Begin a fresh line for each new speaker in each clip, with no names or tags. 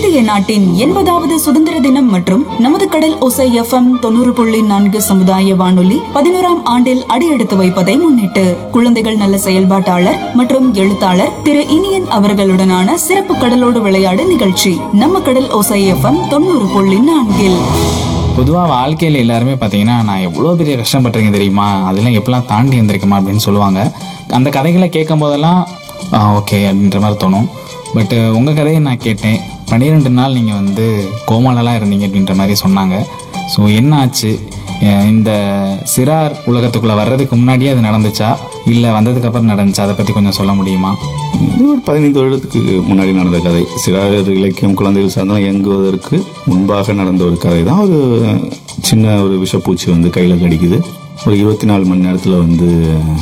இந்திய நாட்டின் எண்பதாவது சுதந்திர தினம் மற்றும் நமது கடல் ஒசை எஃப்எம் தொண்ணூறு புள்ளி நான்கு சமுதாய வானொலி பதினோராம் ஆண்டில் அடியெடுத்து வைப்பதை முன்னிட்டு குழந்தைகள் நல செயல்பாட்டாளர் மற்றும் எழுத்தாளர் திரு இனியன் அவர்களுடனான சிறப்பு கடலோடு விளையாடு நிகழ்ச்சி நம்ம கடல் ஒசை எஃப்எம் தொண்ணூறு புள்ளி நான்கில்
பொதுவாக வாழ்க்கையில் எல்லாருமே பார்த்தீங்கன்னா நான் எவ்வளோ பெரிய கஷ்டப்பட்டிருக்கேன் தெரியுமா அதெல்லாம் எப்படிலாம் தாண்டி வந்திருக்குமா அப்படின்னு சொல்லுவாங்க அந்த கதைகளை கேட்கும் போதெல்லாம் ஓகே அப்படின்ற மாதிரி தோணும் பட்டு உங்கள் கதையை நான் கேட்டேன் பன்னிரெண்டு நாள் நீங்கள் வந்து கோமாலலாம் இருந்தீங்க அப்படின்ற மாதிரி சொன்னாங்க ஸோ என்ன ஆச்சு அஹ் இந்த சிறார் உலகத்துக்குள்ளே வர்றதுக்கு முன்னாடியே அது நடந்துச்சா இல்லை வந்ததுக்கப்புறம் நடந்துச்சா அதை பற்றி கொஞ்சம் சொல்ல முடியுமா
இது ஒரு பதினைந்து வருடத்துக்கு முன்னாடி நடந்த கதை சிறார் இலக்கியம் குழந்தைகள் சார்ந்தம் இயங்குவதற்கு முன்பாக நடந்த ஒரு கதை தான் ஒரு சின்ன ஒரு விஷப்பூச்சி வந்து கையில் கடிக்குது ஒரு இருபத்தி நாலு மணி நேரத்தில் வந்து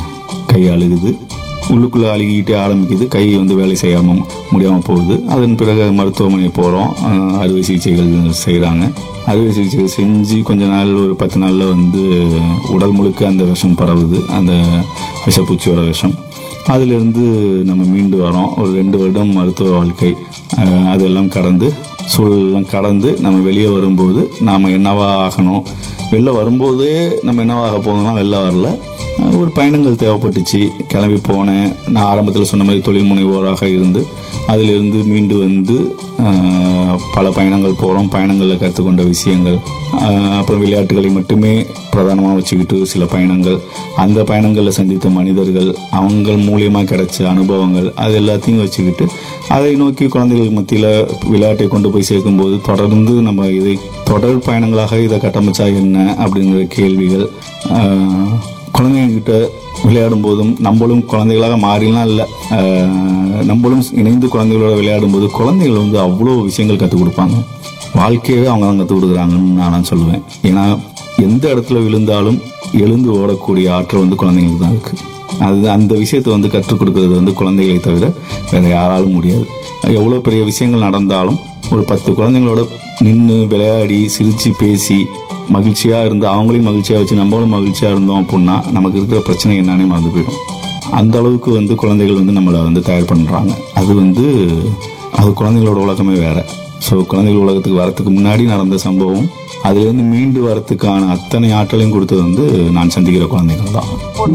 கை அழுகுது உள்ளுக்குள்ளே அழுகிக்கிட்டே ஆரம்பிக்குது கை வந்து வேலை செய்யாமல் முடியாமல் போகுது அதன் பிறகு மருத்துவமனை போகிறோம் அறுவை சிகிச்சைகள் செய்கிறாங்க அறுவை சிகிச்சைகள் செஞ்சு கொஞ்ச நாள் ஒரு பத்து நாளில் வந்து உடல் முழுக்க அந்த விஷம் பரவுது அந்த விஷப்பூச்சியோட விஷம் அதிலிருந்து நம்ம மீண்டு வரோம் ஒரு ரெண்டு வருடம் மருத்துவ வாழ்க்கை அஹ், அதெல்லாம் கடந்து சூழலெல்லாம் கடந்து நம்ம வெளியே வரும்போது நாம் என்னவா ஆகணும் வெளில வரும்போதே நம்ம என்னவாக போகணும்னா வெளில வரல அஹ், ஒரு பயணங்கள் தேவைப்பட்டுச்சு கிளம்பி போனேன் நான் ஆரம்பத்தில் சொன்ன மாதிரி தொழில் முனைவோராக இருந்து அதிலிருந்து மீண்டு வந்து அஹ், பல பயணங்கள் போகிறோம் பயணங்களில் கற்றுக்கொண்ட விஷயங்கள் அஹ், அப்புறம் விளையாட்டுகளை மட்டுமே பிரதானமாக வச்சுக்கிட்டு சில பயணங்கள் அந்த பயணங்களில் சந்தித்த மனிதர்கள் அவங்க மூலியமாக கிடைச்ச அனுபவங்கள் அது எல்லாத்தையும் வச்சுக்கிட்டு அதை நோக்கி குழந்தைகள் மத்தியில் விளையாட்டை கொண்டு போய் சேர்க்கும்போது தொடர்ந்து நம்ம இதை தொடர் பயணங்களாக இதை கட்டமைச்சா என்ன அப்படிங்கிற கேள்விகள் ஆஹ், குழந்தைங்ககிட்ட விளையாடும் போதும் நம்மளும் குழந்தைகளாக மாறிலாம் இல்லை நம்மளும் இணைந்து குழந்தைகளோட விளையாடும் போது குழந்தைகள் வந்து அவ்வளோ விஷயங்கள் கற்றுக் கொடுப்பாங்க வாழ்க்கையவே அவங்க தான் கற்றுக் கொடுக்குறாங்கன்னு நான் சொல்லுவேன் ஏன்னா எந்த இடத்துல விழுந்தாலும் எழுந்து ஓடக்கூடிய ஆற்றல் வந்து குழந்தைங்களுக்கு தான் இருக்கு அது அந்த விஷயத்தை வந்து கற்றுக் கொடுக்கறது வந்து குழந்தைகளை தவிர வேற யாராலும் முடியாது எவ்வளோ பெரிய விஷயங்கள் நடந்தாலும் ஒரு பத்து குழந்தைங்களோட நின்று விளையாடி சிரித்து பேசி மகிழ்ச்சியாக இருந்து அவங்களையும் மகிழ்ச்சியாக வச்சு நம்மளும் மகிழ்ச்சியாக இருந்தோம் அப்படின்னா நமக்கு இருக்கிற பிரச்சனை என்னன்னே மறந்து போயிடும் அந்த அளவுக்கு வந்து குழந்தைகள் வந்து நம்மளை வந்து தயார் பண்ணுறாங்க அது வந்து அது குழந்தைகளோட உலகமே வேற ஸோ குழந்தைகள் உலகத்துக்கு வரத்துக்கு முன்னாடி நடந்த சம்பவம் அதுலேருந்து மீண்டு வரத்துக்கான அத்தனை ஆற்றலையும் கொடுத்தது வந்து நான் சந்திக்கிற குழந்தைகள் தான்